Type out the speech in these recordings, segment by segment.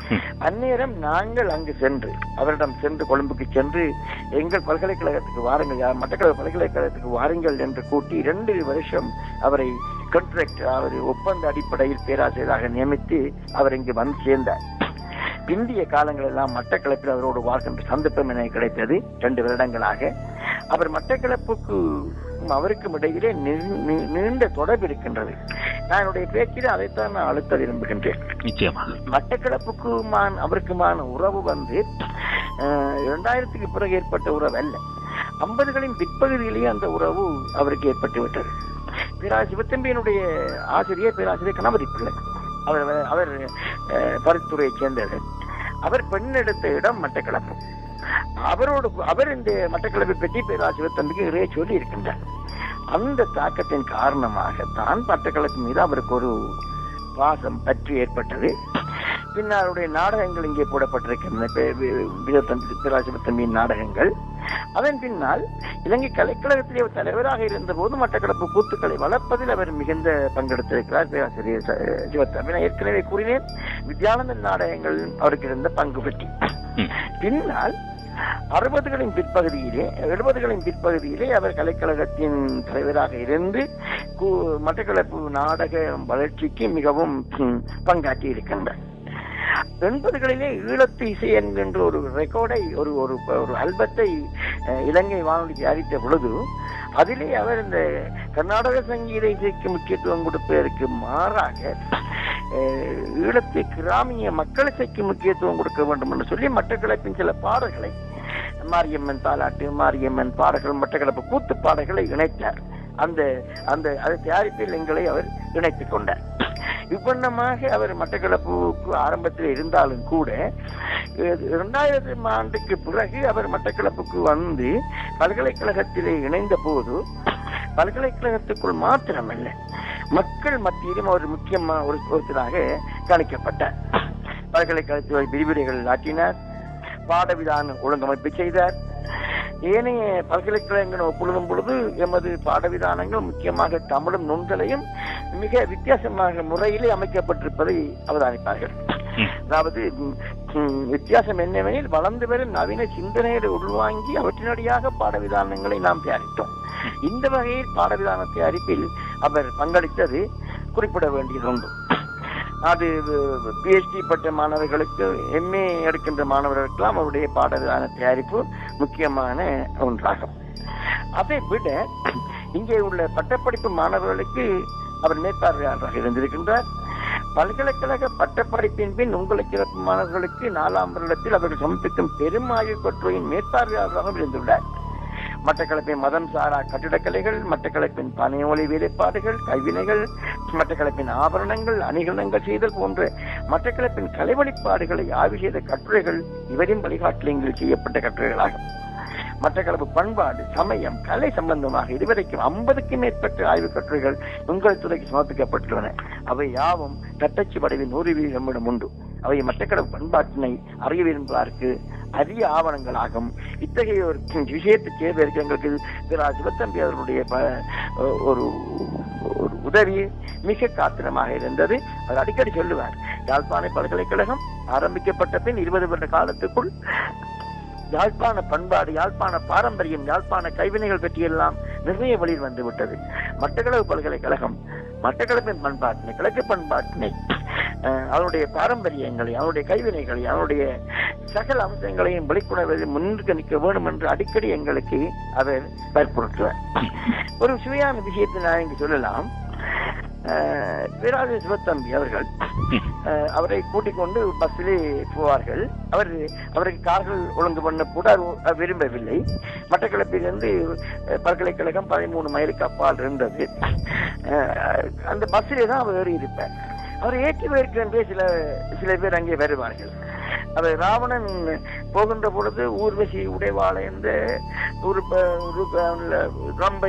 அந்நேரம் நாங்கள் அங்கு சென்று அவரிடம் சென்று கொழும்புக்கு சென்று எங்கள் பல்கலைக்கழகத்துக்கு வாருங்கள் யார் மட்டக்களப்பு பல்கலைக்கழகத்துக்கு வாருங்கள் என்று கூட்டி இரண்டு வருஷம் அவரை கான்ட்ராக்ட் அவர் ஒப்பந்த அடிப்படையில் பேராசிரியராக நியமித்து அவர் இங்கு வந்து சேர்ந்தார் பிந்திய காலங்கள் எல்லாம் மட்டக்களப்பில் அவரோடு வாழ்கின்ற சந்தர்ப்பம் எனக்கு கிடைத்தது ரெண்டு வருடங்களாக அவர் மட்டக்களப்புக்கு அவருக்கும் இடையிலே நீ- நீ- நீண்ட தொடர்பு இருக்கின்றது நான் என்னுடைய பேச்சில் அதைத்தான் நான் அழுத்த விரும்புகின்றேன் நிச்சயமாக மட்டக்களப்புக்குமான அவருக்குமான உறவு வந்து அஹ், இரண்டாயிரத்துக்கு பிறகு ஏற்பட்ட உறவு அல்ல ஐம்பதுகளின் பிற்பகுதியிலேயே அந்த உறவு அவருக்கு ஏற்பட்டு விட்டது பேராசிரியர் சிவத்தம்பியனுடைய ஆசிரியர் பேராசிரியர் கணபதி பிள்ளை அவர் அவர் அஹ், பருத்துறையைச் சேர்ந்தவர் அவர் பெண் எடுத்த இடம் மட்டக்களப்பு அவரோடு அவர் இந்த மட்டக்களப்பை பற்றி பேராசிரியர் தம்பிக்கு நிறைய சொல்லி இருக்கின்றார் அந்த தாக்கத்தின் காரணமாகத்தான் மட்டக்களப்பு மீது அவருக்கு ஒரு பாசம் பற்றி ஏற்பட்டது பின்னர் அவருடைய நாடகங்கள் இங்கே போடப்பட்டிருக்கின்றன பே- வி- வீரத்தம்பி பேராசிரியத்தம்பியின் நாடகங்கள் அதன் பின்னால் இலங்கை கலைக்கழகத்திலே அவர் தலைவராக இருந்த போது மட்டக்களப்பு கூத்துக்களை வளர்ப்பதில் அவர் மிகுந்த பங்கெடுத்திருக்கிறார் பேராசிரியர் ச- சிவத்தம்பி நான் ஏற்கனவே கூறினேன் வித்யானந்தன் நாடகங்கள் அவருக்கு இருந்த பங்கு பற்றி ம். பின்னால் அறுபதுகளின் பிற்பகுதியிலே எழுபதுகளின் பிற்பகுதியிலே அவர் கலைக்கழகத்தின் தலைவராக இருந்து கு- மட்டக்களப்பு நாடக வளர்ச்சிக்கு மிகவும் ம், பங்காற்றி இருக்கின்றார் எண்பதுகளிலே ஈழத்து இசை என்கின்ற ஒரு ரெக்கார்டை ஒரு ஒரு ஒரு ஆல்பத்தை அஹ், இலங்கை வானொலி தயாரித்த பொழுது அதிலே அவர் இந்த கர்நாடக சங்கீத இசைக்கு முக்கியத்துவம் கொடுப்பதற்கு மாறாக அஹ், ஈழத்து கிராமிய மக்கள் இசைக்கு முக்கியத்துவம் கொடுக்க வேண்டும் என்று சொல்லி மட்டக்களப்பின் சில பாடல்களை மாரியம்மன் தாலாட்டு மாரியம்மன் பாடல்கள் மட்டக்களப்பு கூத்து பாடல்களை இணைத்தார் அந்த அந்த அது தயாரிப்பில் எங்களை அவர் இணைத்துக் கொண்டார் இவ்வண்ணமாக அவர் மட்டக்களப்புக்கு ஆரம்பத்தில் இருந்தாலும் கூட இது இரண்டாயிரம் ஆண்டுக்கு பிறகு அவர் மட்டக்களப்புக்கு வந்து பல்கலைக்கழகத்திலே இணைந்த போது பல்கலைக்கழகத்துக்குள் மாத்திரமல்ல மக்கள் மத்தியிலும் அவர் முக்கியமா ஒரு ஒருத்தராக கணிக்கப்பட்டார் பல்கலைக்கழகத்தில் விரிவுரைகள் ஆற்றினார் பாடவிதான ஒழுங்கமைப்பு செய்தார் ஏனைய பல்கலைக்கழகங்கள் ஒப்பிடும் பொழுது எமது பாடவிதானங்கள் முக்கியமாக தமிழும் நுண்களையும் மிக வித்தியாசமாக முறையிலே அமைக்கப்பட்டிருப்பதை அவதானிப்பார்கள் ம். அதாவது ம், ம், வித்தியாசம் என்னவெனில் வளர்ந்து வரும் நவீன சிந்தனைகளை உள்வாங்கி அவற்றினடியாக பாடவிதானங்களை நாம் தயாரித்தோம் இந்த வகையில் பாடவிதான தயாரிப்பில் அவர் பங்களித்தது குறிப்பிட வேண்டியது உண்டு அது பிஹெச்டி பட்ட மாணவர்களுக்கு எம்ஏ எடுக்கின்ற மாணவர்களுக்கெல்லாம் அவருடைய பாடவிதான தயாரிப்பு முக்கியமான ஒன்றாகும் அதை விட இங்கே உள்ள பட்டப்படிப்பு மாணவர்களுக்கு அவர் மேற்பார்வையாளராக இருந்திருக்கின்றார் பல்கலைக்கழக பட்டப்படிப்பின் பின் உங்களை சிறப்பு மாணவர்களுக்கு நாலாம் வருடத்தில் அவர்கள் சமர்ப்பிக்கும் பெரும் ஆய்வுக் கட்டுரையின் மேற்பார்வையாளராகவும் இருந்துள்ளார் மட்டக்களப்பின் மதம் சாரா கட்டிடக்கலைகள் மட்டக்களப்பின் பனையோலை வேலைப்பாடுகள் கைவினைகள் மட்டக்களப்பின் ஆபரணங்கள் அணிகலன்கள் செய்தல் போன்ற மட்டக்களப்பின் கலை வழிபாடுகளை ஆய்வு செய்த கட்டுரைகள் இவரின் வழிகாட்டலில் செய்யப்பட்ட கட்டுரைகளாகும் மட்டக்களப்பு பண்பாடு சமயம் கலை சம்பந்தமாக இதுவரைக்கும் ஐம்பதுக்கும் மேற்பட்ட ஆய்வுக் கட்டுரைகள் உங்கள் துறைக்கு சமர்ப்பிக்கப்பட்டுள்ளன அவை யாவும் தட்டச்சு வடிவின் நூறு வீதமிடம் உண்டு அவை மட்டக்களப்பு பண்பாட்டினை அறிய விரும்புவாருக்கு அரிய ஆவணங்களாகும் இத்தகைய ஒரு விஷயத்தை சேர்வதற்கு எங்களுக்கு திரு சிவத்தம்பி அவர்களுடைய ப- ஒரு ஒரு உதவி மிக காத்திரமாக இருந்தது அவர் அடிக்கடி சொல்லுவார் யாழ்ப்பாண பல்கலைக்கழகம் ஆரம்பிக்கப்பட்ட பின் இருபது வருட காலத்துக்குள் யாழ்ப்பாண பண்பாடு யாழ்ப்பாண பாரம்பரியம் யாழ்ப்பாண கைவினைகள் பற்றியெல்லாம் நிறைய வழியில் வந்து விட்டது மட்டக்களப்பு பல்கலைக்கழகம் மட்டக்களப்பின் பண்பாட்டினை கிழக்கு பண்பாட்டினை அஹ், அவருடைய பாரம்பரியங்களை அவருடைய கைவினைகளை அவருடைய சகல அம்சங்களையும் வெளிக்கொணர்வதில் முன்னிற்கு நிற்க வேண்டும் என்று அடிக்கடி எங்களுக்கு அவர் வற்புறுத்துவார் ஒரு சுவையான விஷயத்தை நான் இங்கு சொல்லலாம் அஹ், பேராசிரியர் சிவத்தம்பி அவர்கள் அஹ், அவரை கூட்டிக் கொண்டு பஸ்ஸிலே போவார்கள் அவர் அவருக்கு கார்கள் ஒழுங்கு பண்ண கூட அவர் விரும்பவில்லை மட்டக்களப்பிலிருந்து அஹ், பல்கலைக்கழகம் பதிமூணு மைலுக்கு அப்பால் இருந்தது அஹ், அந்த பஸ்ஸிலே தான் அவர் ஏறி இருப்பார் அவர் ஏற்றி வைக்கின்ற சில சில பேர் அங்கே வருவார்கள் அவர் ராவணன் போகின்ற பொழுது ஊர்வசி உடைவாள என்ற ஒரு ப- ஒரு ப- ரம்பை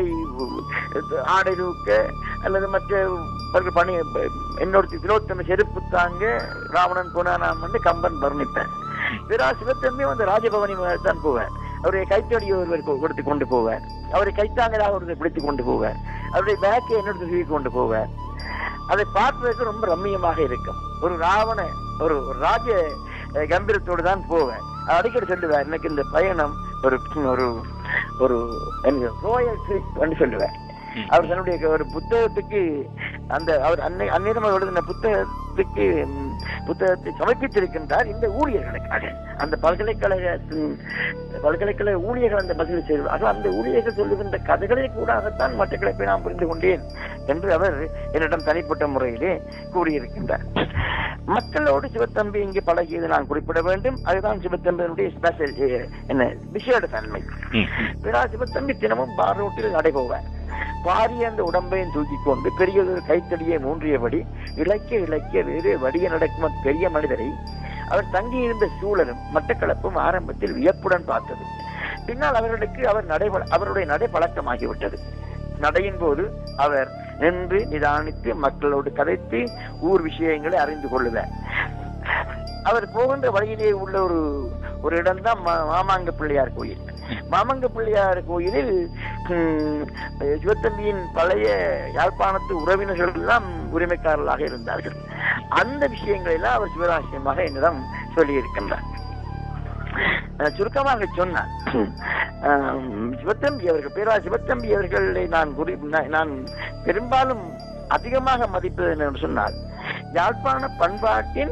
ஆடை தூக்க அல்லது மற்ற பிறகு பணி என்னோட திலோத்தம செருப்பு தாங்க ராவணன் போனானாம் வந்து கம்பன் வர்ணிப்பார் பிறா சிவத்தன்மையும் அந்த ராஜபவனி தான் போவார் அவருடைய கைத்தடி ஒருவர் கொ- கொடுத்து கொண்டு போவார் அவரை கைத்தாங்கலாக ஒருவர் பிடித்து கொண்டு போவார் அவருடைய பேக்கை என்னோட தூக்கி கொண்டு போவார் அதை பார்ப்பதற்கு ரொம்ப ரம்மியமாக இருக்கும் ஒரு ராவண ஒரு ஒரு ராஜ அஹ், கம்பீரத்தோடு தான் போவேன் அவர் அடிக்கடி சொல்லுவார் எனக்கு இந்த பயணம் ஒரு ஒரு ஒரு ரோயல் ட்ரிப் சொல்லுவேன் ம். அவர் தன்னுடைய ஒரு புத்தகத்துக்கு அந்த அவர் அன்னை அந்நேரம் அவர் எழுதின புத்தகத்துக்கு ம், புத்தகத்தை சமர்ப்பித்திருக்கின்றார் இந்த ஊழியர்களுக்காக அந்த பல்கலைக்கழகத்தின் பல்கலைக்கழக ஊழியர்கள் அந்த பதில் செய்வார்கள் அந்த ஊழியர்கள் சொல்லுகின்ற கதைகளை கூடாகத்தான் மட்டக்களப்பை நான் புரிந்து கொண்டேன் என்று அவர் என்னிடம் தனிப்பட்ட முறையிலே கூறியிருக்கின்றார் மக்களோடு சிவத்தம்பி இங்கே பழகியது நான் குறிப்பிட வேண்டும் அதுதான் சிவத்தம்பியினுடைய ஸ்பெஷல் என்ன விசேட தன்மை ம். பிறா சிவத்தம்பி தினமும் பார் ரோட்டில் நடைபோவார் பாரிய அந்த உடம்பையும் தூக்கி கொண்டு பெரியதொரு கைத்தடியை மூன்றியபடி இலக்கிய இலக்கிய வேறு வடிய நடக்கும் அந்த பெரிய மனிதரை அவர் தங்கியிருந்த சூழலும் மட்டக்களப்பும் ஆரம்பத்தில் வியப்புடன் பார்த்தது பின்னால் அவர்களுக்கு அவர் நடை அவருடைய நடை பழக்கமாகிவிட்டது நடையின் போது அவர் நின்று நிதானித்து மக்களோடு கதைத்து ஊர் விஷயங்களை அறிந்து கொள்ளுவார் அவர் போகின்ற வழியிலே உள்ள ஒரு ஒரு இடம்தான் மா- மாமாங்க பிள்ளையார் கோயில் மாமங்க பிள்ளையார் கோயிலில் ம், சிவத்தம்பியின் பழைய யாழ்ப்பாணத்து உறவினர்கள் எல்லாம் உரிமைக்காரர்களாக இருந்தார்கள் அந்த விஷயங்களை எல்லாம் அவர் சிவராசியமாக என்னிடம் சொல்லியிருக்கின்றார் அஹ் சுருக்கமாக சொன்னார் ஆம், சிவத்தம்பி அவர்கள் பேரா சிவத்தம்பி அவர்களை நான் குறி நான் நான் பெரும்பாலும் அதிகமாக மதிப்பது என்று சொன்னால் யாழ்ப்பாண பண்பாட்டின்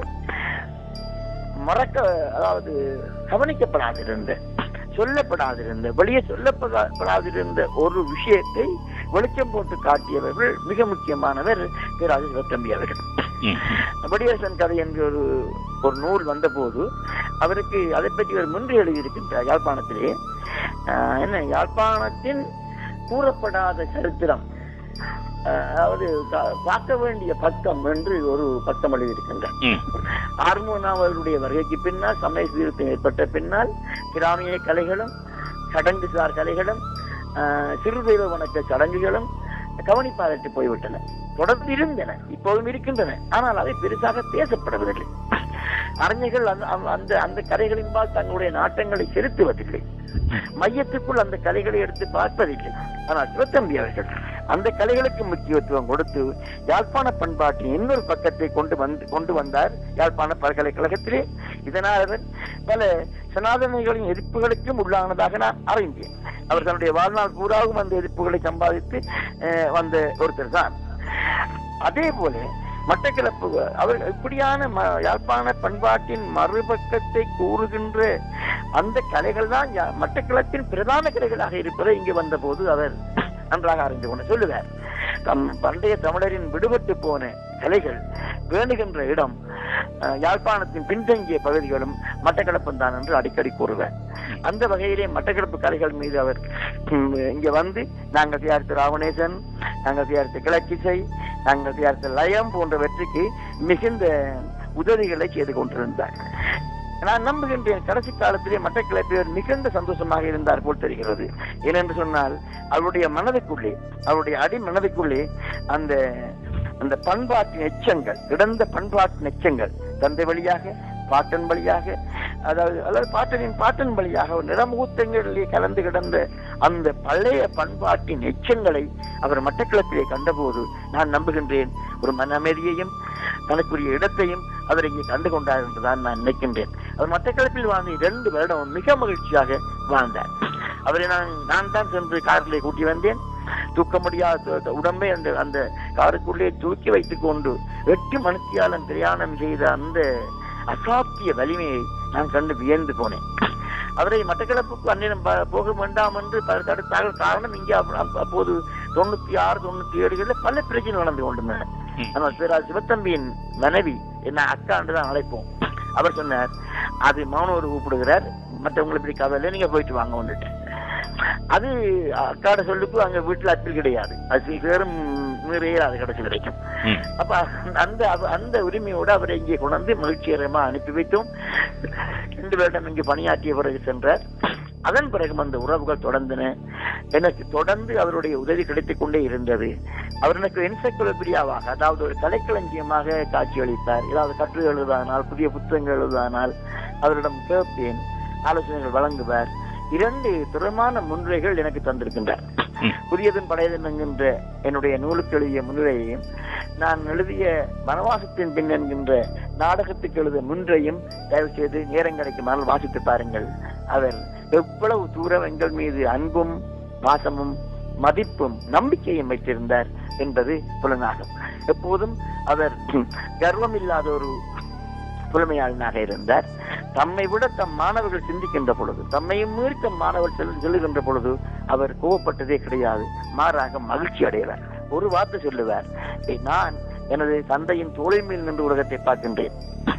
மறக்க அதாவது கவனிக்கப்படாதிருந்த சொல்லப்படாதிருந்த வெளியே சொல்லப்படாதிருந்த ஒரு விஷயத்தை வெளிச்சம் போட்டு காட்டியவர்கள் மிக முக்கியமானவர் பேராஜ சிவத்தம்பி அவர்கள் ம். வடிவேசன் கதை என்ற ஒரு ஒரு நூல் வந்தபோது அவருக்கு அதை பற்றி ஒரு முன்று எழுதியிருக்கின்றார் யாழ்ப்பாணத்திலே ஆஹ் என்ன யாழ்ப்பாணத்தின் கூறப்படாத சரித்திரம் ஆஹ் அதாவது கா- பார்க்க வேண்டிய பக்கம் என்று ஒரு பக்கம் எழுதியிருக்கின்றார் ம். ஆர்மோனா அவர்களுடைய வருகைக்கு பின்னால் சமய சீர்திருத்தம் ஏற்பட்ட பின்னால் கிராமிய கலைகளும் சடங்குசார் கலைகளும் ஆஹ் சிறு தெய்வ வணக்க சடங்குகளும் கவனிப்பாதற்கு போய்விட்டன தொடர்ந்து இருந்தன இப்போதும் இருக்கின்றன ஆனால் அவை பெருசாக பேசப்படுவதில்லை அறிஞர்கள் அந்த அந்த- அந்த அந்த கலைகளின்பால் தங்களுடைய நாட்டங்களை செலுத்துவதில்லை மையத்துக்குள் அந்த கலைகளை எடுத்து பார்ப்பதில்லை ஆனால் சிவத்தம்பி அவர்கள் அந்த கலைகளுக்கு முக்கியத்துவம் கொடுத்து யாழ்ப்பாண பண்பாட்டின் இன்னொரு பக்கத்தை கொண்டு வந்து கொண்டு வந்தார் யாழ்ப்பாண பல்கலைக்கழகத்திலே இதனால் அவர் பல சனாதனிகளின் எதிர்ப்புகளுக்கும் உள்ளானதாக நான் அறிந்தேன் அவர் தன்னுடைய வாழ்நாள் பூராவும் அந்த எதிர்ப்புகளை சம்பாதித்து அஹ், வந்த ஒருத்தர் தான் அதே போல மட்டக்களப்பு அவர் இப்படியான ம- யாழ்ப்பாண பண்பாட்டின் மறுபக்கத்தை கூறுகின்ற அந்த கலைகள் தான் யா- மட்டக்களப்பின் பிரதான கலைகளாக இருப்பதை இங்கு வந்தபோது அவர் நன்றாக அறிந்து கொண்டு சொல்லுவார் தம் பண்டைய தமிழரின் விடுபட்டு போன கலைகள் வேணுகின்ற இடம் அஹ், யாழ்ப்பாணத்தின் பின்தங்கிய பகுதிகளும் மட்டக்களப்பும் தான் என்று அடிக்கடி கூறுவார் அந்த வகையிலே மட்டக்களப்பு கலைகள் மீது அவர் ம், இங்க வந்து நாங்கள் தயாரித்த ராவணேசன் நாங்கள் தயாரித்த கிழக்கிசை நாங்கள் தயாரித்த லயம் போன்றவற்றுக்கு மிகுந்த உதவிகளை செய்து கொண்டிருந்தார் நான் நம்புகின்றேன் கடைசி காலத்திலே மட்டக்கிழப்பியர் மிகுந்த சந்தோஷமாக இருந்தார் போல் தெரிகிறது ஏனென்று சொன்னால் அவருடைய மனதுக்குள்ளே அவருடைய அடி மனதுக்குள்ளே அந்த அந்த பண்பாட்டின் எச்சங்கள் கிடந்த பண்பாட்டின் எச்சங்கள் தந்தை வழியாக பாட்டன் வழியாக அதாவது அதாவது பாட்டனின் பாட்டன் வழியாக ஒரு நிறமுகூர்த்தங்களிலே கலந்து கிடந்த அந்த பழைய பண்பாட்டின் எச்சங்களை அவர் மட்டக்களப்பிலே கண்டபோது நான் நம்புகின்றேன் ஒரு மன அமைதியையும் தனக்குரிய இடத்தையும் அவர் இங்கே கண்டு கொண்டார் என்றுதான் நான் நினைக்கின்றேன் அவர் மட்டக்களப்பில் வாழ்ந்த இரண்டு வருடம் மிக மகிழ்ச்சியாக வாழ்ந்தார் அவரை நான் நான் தான் சென்று காரிலே கூட்டி வந்தேன் தூக்க முடியாத உடம்பை அந்த அந்த காருக்குள்ளே தூக்கி வைத்துக் கொண்டு எட்டு மணித்தியாலம் பிரயாணம் செய்த அந்த அசாத்திய வலிமையை நான் கண்டு வியந்து போனேன் அவரை மட்டக்களப்புக்கு அந்நிலம் ப- போக வேண்டாம் என்று பல தடுத்தார்கள் காரணம் இங்கே அப்ப- அப்ப- அப்போது தொண்ணூத்தி ஆறு தொண்ணூத்தி ஏழுகளில் பல பிரச்சனை நடந்து கொண்டிருந்தன ம். ஆனால் பேரா சிவத்தம்பியின் மனைவி என்ன அக்கா என்று தான் அழைப்போம் அவர் சொன்னார் அது மௌனவர் கூப்பிடுகிறார் மற்றவங்களை இப்படி கவலை நீங்க போயிட்டு வாங்க வந்துட்டு அது அக்காட சொல்லுக்கு அங்க வீட்டுல அப்பீல் கிடையாது அது பேரும் நிறைய அது கிடைச்சு கிடைக்கும் ம். அப்ப அந்த அவ- அந்த உரிமையோடு அவரை இங்கே கொண்டு மகிழ்ச்சிகரமா அனுப்பி வைத்தோம் ரெண்டு வருடம் இங்கு பணியாற்றிய பிறகு சென்றார் அதன் பிறகு அந்த உறவுகள் தொடர்ந்தன எனக்கு தொடர்ந்து அவருடைய உதவி கிடைத்துக் கொண்டே இருந்தது அவர் எனக்கு என்சைக்ளோபீடியாவாக அதாவது ஒரு கலைக்களஞ்சியமாக காட்சியளித்தார் ஏதாவது கட்டுரை எழுதானால் புதிய புத்தகங்கள் எழுதானால் அவரிடம் கேட்பேன் ஆலோசனைகள் வழங்குவார் இரண்டு திறமான முன்னுரைகள் எனக்கு தந்திருக்கின்றார் ம். புதியதும் பழையதும் என்கின்ற என்னுடைய நூலுக்கு எழுதிய முன்னுரையையும் நான் எழுதிய வனவாசத்தின் பின் என்கின்ற நாடகத்துக்கு எழுத முன்றையும் தயவு செய்து நேரம் கிடைக்குமானால் வாசித்து பாருங்கள் அவர் எவ்வளவு தூரம் எங்கள் மீது அன்பும் பாசமும் மதிப்பும் நம்பிக்கையும் வைத்திருந்தார் என்பது புலனாகும் எப்போதும் அவர் கர்வம் இல்லாத ஒரு புலமையாளனாக இருந்தார் தம்மை விட தம் மாணவர்கள் சிந்திக்கின்ற பொழுது தம்மையும் மீறி தம் மாணவர்கள் செல் செல்லுகின்ற பொழுது அவர் கோவப்பட்டதே கிடையாது மாறாக மகிழ்ச்சி அடைவார் ஒரு வார்த்தை சொல்லுவார் "ஏய், நான் எனது தந்தையின் தோளின் மேல் நின்று உலகத்தை பார்க்கின்றேன்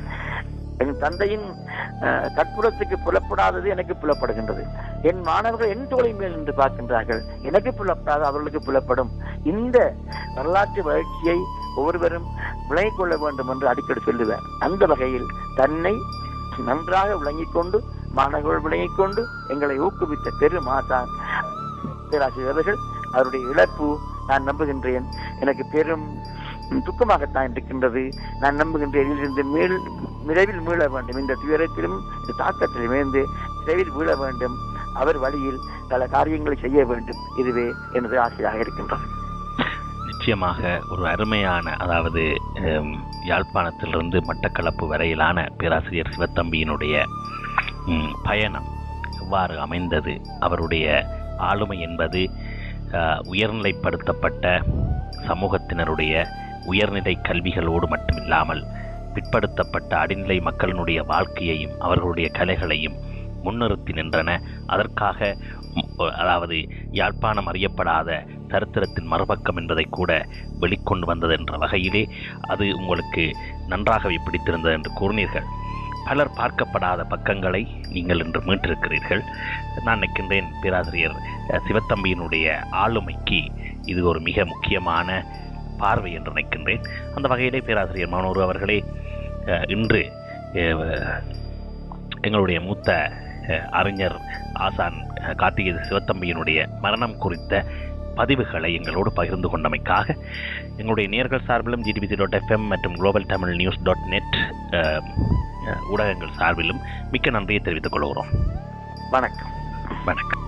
என் தந்தையின் அஹ், கற்புறத்துக்கு புலப்படாதது எனக்கு புலப்படுகின்றது என் மாணவர்கள் என் தோளின் மேல் நின்று பார்க்கின்றார்கள் எனக்கு புலப்படாத அவர்களுக்கு புலப்படும் இந்த வரலாற்று வளர்ச்சியை ஒவ்வொருவரும் விளங்கிக் கொள்ள வேண்டும் என்று அடிக்கடி சொல்லுவார் அந்த வகையில் தன்னை நன்றாக விளங்கிக் கொண்டு மாணவர்கள் விளங்கிக் கொண்டு எங்களை ஊக்குவித்த பெரும் ஆசான் பேராசிரியர் அவர்கள் அவருடைய இழப்பு நான் நம்புகின்றேன் எனக்கு பெரும் துக்கமாகத்தான் இருக்கின்றது நான் நம்புகின்றேன் இதிலிருந்து மீள் விரைவில் மீள வேண்டும் இந்த துயரத்திலும் இந்த தாக்கத்திலும் இருந்து விரைவில் மீள வேண்டும் அவர் வழியில் பல காரியங்களை செய்ய வேண்டும் இதுவே எனது ஆசையாக இருக்கின்றது நிச்சயமாக ஒரு அருமையான அதாவது ஹம், யாழ்ப்பாணத்திலிருந்து மட்டக்களப்பு வரையிலான பேராசிரியர் சிவத்தம்பியினுடைய ம், பயணம் எவ்வாறு அமைந்தது அவருடைய ஆளுமை என்பது அஹ், உயர்நிலைப்படுத்தப்பட்ட சமூகத்தினருடைய உயர்நிலை கல்விகளோடு மட்டுமில்லாமல் பிற்படுத்தப்பட்ட அடிநிலை மக்களினுடைய வாழ்க்கையையும் அவர்களுடைய கலைகளையும் முன்னிறுத்தி நின்றன அதற்காக ம், அதாவது யாழ்ப்பாணம் அறியப்படாத சரித்திரத்தின் மறுபக்கம் என்பதை கூட வெளிக்கொண்டு வந்தது என்ற வகையிலே அது உங்களுக்கு நன்றாகவே பிடித்திருந்தது என்று கூறினீர்கள் பலர் பார்க்கப்படாத பக்கங்களை நீங்கள் இன்று மீட்டிருக்கிறீர்கள் நான் நினைக்கின்றேன் பேராசிரியர் அஹ், சிவத்தம்பியினுடைய ஆளுமைக்கு இது ஒரு மிக முக்கியமான பார்வை என்று நினைக்கின்றேன் அந்த வகையிலே பேராசிரியர் மனோரு அவர்களே அஹ், இன்று அஹ், எங்களுடைய மூத்த அஹ், அறிஞர் ஆசான் அஹ், கார்த்திகை சிவத்தம்பியினுடைய மரணம் குறித்த பதிவுகளை எங்களோடு பகிர்ந்து கொண்டமைக்காக எங்களுடைய நேர்கள் சார்பிலும் ஜிடிபிசி டாட் எஃப்எம் மற்றும் global Tamil news dot net ஊடகங்கள் சார்பிலும் மிக்க நன்றியை தெரிவித்துக் கொள்கிறோம் வணக்கம் வணக்கம்